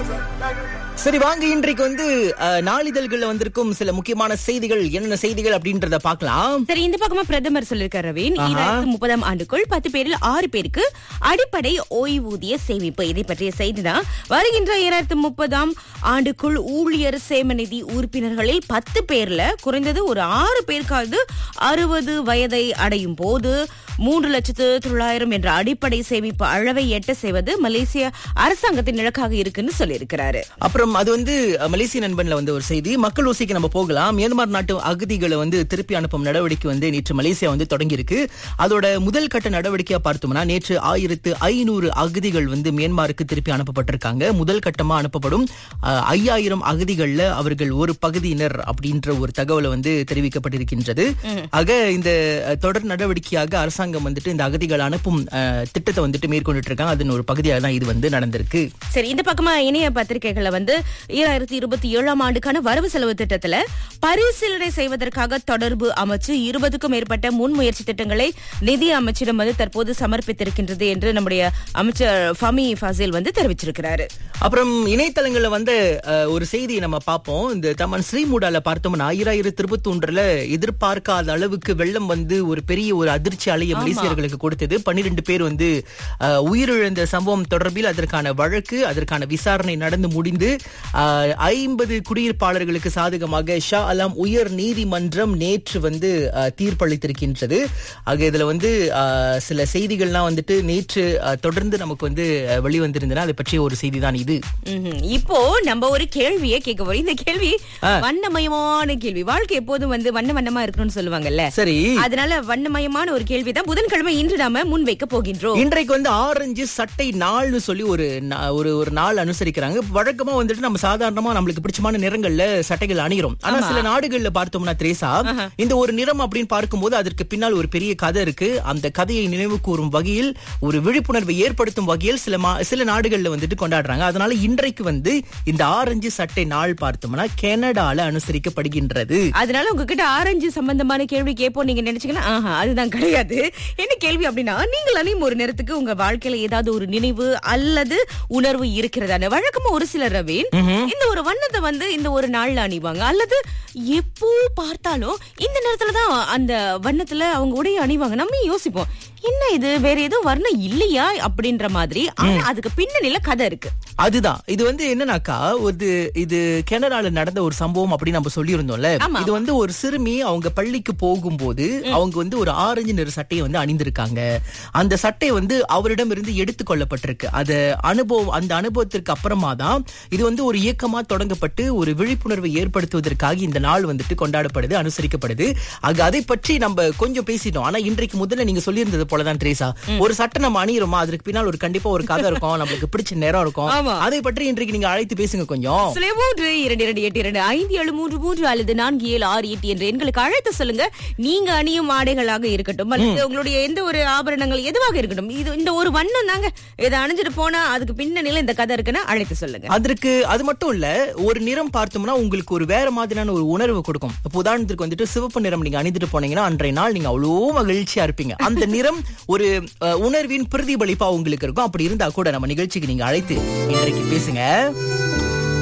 சரி வாங்க இன்றைக்கு வந்து அஹ், நாளிதழ்கள்ல வந்திருக்கும் சில முக்கியமான செய்திகள் என்னென்ன செய்திகள் அப்படின்றத பார்க்கலாம் சரி இந்த பக்கமா பிரதமர் சொல்லிருக்காரு ரவீன் ஈராயிரத்து முப்பதாம் ஆண்டுக்குள் பத்து பேரில் ஆறு பேருக்கு அடிப்படை ஓய்வூதிய சேமிப்பு இதை பற்றிய செய்திதான் வருகின்ற ஈராயிரத்து முப்பதாம் ஆண்டுக்குள் ஊழியர் சேம நிதி உறுப்பினர்களில் பத்து பேர்ல குறைந்தது ஒரு ஆறு பேருக்காவது அறுபது வயதை அடையும் போது மூன்று லட்சத்து தொள்ளாயிரம் என்ற அடிப்படை சேமிப்பு அளவை எட்ட செய்வது மலேசிய அரசாங்கத்தின் இலக்காக இருக்குன்னு சொல்லியிருக்கிறாரு அப்புறம் அது வந்து அஹ், மலேசிய நண்பன்ல வந்து ஒரு செய்தி மக்கள் ஓசைக்கு நம்ம போகலாம் மியான்மர் நாட்டு அகதிகளை வந்து திருப்பி அனுப்பும் நடவடிக்கை வந்து நேற்று மலேசியா வந்து தொடங்கி இருக்கு அதோட முதல் கட்ட நடவடிக்கையா பார்த்தோம்னா நேற்று ஆயிரத்து ஐநூறு அகதிகள் வந்து மியான்மருக்கு திருப்பி அனுப்பப்பட்டிருக்காங்க முதல் கட்டமா அனுப்பப்படும் அஹ், ஐயாயிரம் அகதிகள்ல அவர்கள் ஒரு பகுதியினர் அப்படின்ற ஒரு தகவலை வந்து தெரிவிக்கப்பட்டிருக்கின்றது ஆக இந்த அஹ், தொடர் நடவடிக்கையாக அரசாங்கம் வந்துட்டு இந்த அகதிகள் அனுப்பும் அஹ், திட்டத்தை வந்துட்டு மேற்கொண்டுட்டு இருக்காங்க அதன் ஒரு பகுதியாக தான் இது வந்து நடந்திருக்கு சரி இந்த பக்கமா இணைய பத்திரிகைகள்ல வந்து ஈராயிரத்தி இருபத்தி ஏழாம் ஆண்டுக்கான வரவு செலவு திட்டத்துல பரிசீலனை செய்வதற்காக தொடர்பு அமைச்சு இருபதுக்கும் மேற்பட்ட முன்முயற்சி திட்டங்களை நிதி அமைச்சிடம் வந்து தற்போது சமர்ப்பித்திருக்கின்றது என்று நம்முடைய அமைச்சர் ஃபமி ஃபாசில் வந்து தெரிவிச்சிருக்கிறாரு அப்புறம் இணையதளங்கள்ல வந்து அஹ், ஒரு செய்தியை நம்ம பார்ப்போம் இந்த தமன் ஸ்ரீமூடால பார்த்தோம்னா ஆயிரத்தி இருபத்தி ஒன்றுல எதிர்பார்க்காத அளவுக்கு வெள்ளம் வந்து ஒரு பெரிய ஒரு அதிர்ச்சி அலைய மலேசியர்களுக்கு கொடுத்தது பன்னிரெண்டு பேர் வந்து அஹ், உயிரிழந்த சம்பவம் தொடர்பில் அதற்கான வழக்கு அதற்கான விசாரணை நடந்து முடிந்து ஐம்பது குடியிருப்பாளர்களுக்கு சாதகமாக ஷா அலாம் உயர் நீதிமன்றம் நேற்று வந்து அஹ், தீர்ப்பளித்திருக்கின்றது ஆக இதுல வந்து அஹ், சில செய்திகள்லாம் வந்துட்டு நேற்று அஹ், தொடர்ந்து நமக்கு வந்து அஹ், வெளிவந்திருந்தன அதை பற்றிய ஒரு செய்தி தான் இது ம்ஹும். இப்போ நம்ம ஒரு கேள்வியை கேட்க போறோம் இந்த கேள்வி வண்ணமயமான கேள்வி வாழ்க்கை எப்போதும் வந்து வண்ண வண்ணமா இருக்கணும்னு சொல்லுவாங்கல்ல சரி அதனால வண்ணமயமான ஒரு கேள்வி தான் புதன்கிழமை இன்று நாம முன்வைக்க போகின்றோம் இன்றைக்கு வந்து ஆரஞ்சு சட்டை நாள்னு சொல்லி ஒரு நா- ஒரு ஒரு நாள் அனுசரிக்கிறாங்க வழக்கமா வந்துட்டு நம்ம சாதாரணமா நம்மளுக்கு பிடிச்சமான நிறங்கள்ல சட்டைகள் அணிகிறோம் ஆனா சில நாடுகள்ல பார்த்தோம்னா திரேசா இந்த ஒரு நிறம் அப்படின்னு பார்க்கும்போது அதற்கு பின்னால் ஒரு பெரிய கதை இருக்கு அந்த கதையை நினைவு கூறும் வகையில் ஒரு விழிப்புணர்வை ஏற்படுத்தும் வகையில் சில மா- சில நாடுகள்ல வந்துட்டு கொண்டாடுறாங்க அதனால இன்றைக்கு வந்து இந்த ஆரஞ்சு சட்டை நாள் பார்த்தோம்னா கனடால அனுசரிக்கப்படுகின்றது அதனால உங்ககிட்ட ஆரஞ்சு சம்பந்தமான கேள்வி கேட்போம் நீங்க நினைச்சீங்கன்னா ஆஹா அதுதான் கிடையாது என்ன கேள்வி அப்படின்னா நீங்கள் அணியும் ஒரு நேரத்துக்கு உங்க வாழ்க்கையில ஏதாவது ஒரு நினைவு அல்லது உணர்வு இருக்கிறதான வழக்கமா ஒரு சிலர் ரவீன் இந்த ஒரு வண்ணத்தை வந்து இந்த ஒரு நாள்ல அணிவாங்க அல்லது எப்போ பார்த்தாலும் இந்த நேரத்துல தான் அந்த வண்ணத்துல அவங்க உடைய அணிவாங்க நம்ம யோசிப்போம் என்ன இது வேற எதுவும் வர்ணம் இல்லையா அப்படின்ற மாதிரி ஆனா அதுக்கு பின்னணியில கதை இருக்கு அதுதான் இது வந்து என்னன்னாக்கா ஒரு இது கனடால நடந்த ஒரு சம்பவம் அப்படி நம்ம சொல்லியிருந்தோம்ல ஆமா. இது வந்து ஒரு சிறுமி அவங்க பள்ளிக்கு போகும்போது அவங்க வந்து ஒரு ஆரஞ்சு நிற சட்டையை வந்து அணிந்திருக்காங்க அந்த சட்டை வந்து அவரிடம் இருந்து எடுத்துக் கொள்ளப்பட்டிருக்கு அது அனுபவம் அந்த அனுபவத்திற்கு அப்புறமா தான் இது வந்து ஒரு இயக்கமா தொடங்கப்பட்டு ஒரு விழிப்புணர்வை ஏற்படுத்துவதற்காக இந்த நாள் வந்துட்டு கொண்டாடப்படுது அனுசரிக்கப்படுது ஆக அதை பற்றி நம்ம கொஞ்சம் பேசிட்டோம் ஆனா இன்றைக்கு முதல்ல நீங்க சொல்லியிருந்தது போலதான் ட்ரேசா ஒரு சட்டை நம்ம அணியிறோமா அதுக்கு பின்னால் ஒரு கண்டிப்பா ஒரு கதை இருக்கும் நம்மளுக்கு பிடிச்ச நேரம் இருக்கும் ஆமா. அதை பற்றி இன்றைக்கு நீங்க அழைத்து பேசுங்க கொஞ்சம் சில மூன்று இரண்டு இரண்டு எட்டு இரண்டு ஐந்து ஏழு மூன்று மூன்று அல்லது நான்கு ஏழு ஆறு எட்டு என்று எங்களுக்கு அழைத்து சொல்லுங்க நீங்க அணியும் ஆடைகளாக இருக்கட்டும் அல்லது உங்களுடைய எந்த ஒரு ஆபரணங்கள் எதுவாக இருக்கட்டும் இது இந்த ஒரு வண்ணம் தாங்க இதை அணிஞ்சிட்டு போனா அதுக்கு பின்னணியில இந்த கதை இருக்குன்னு அழைத்து சொல்லுங்க அதற்கு அது மட்டும் இல்ல ஒரு நிறம் பார்த்தோம்னா உங்களுக்கு ஒரு வேற மாதிரியான ஒரு உணர்வு கொடுக்கும் இப்போ உதாரணத்துக்கு வந்துட்டு சிவப்பு நிறம் நீங்க அணிந்துட்டு போனீங்கன்னா அன்றைய நாள் நீங்க அவ்வளோ மகிழ்ச்சியா இருப்பீங்க அந்த நிறம் ஒரு அஹ், உணர்வின் பிரதிபலிப்பா உங்களுக்கு இருக்கும் அப்படி இருந்தா கூட நம்ம நிகழ்ச்சிக்கு நீங்க அழைத்து இன்றைக்கு பேசுங்க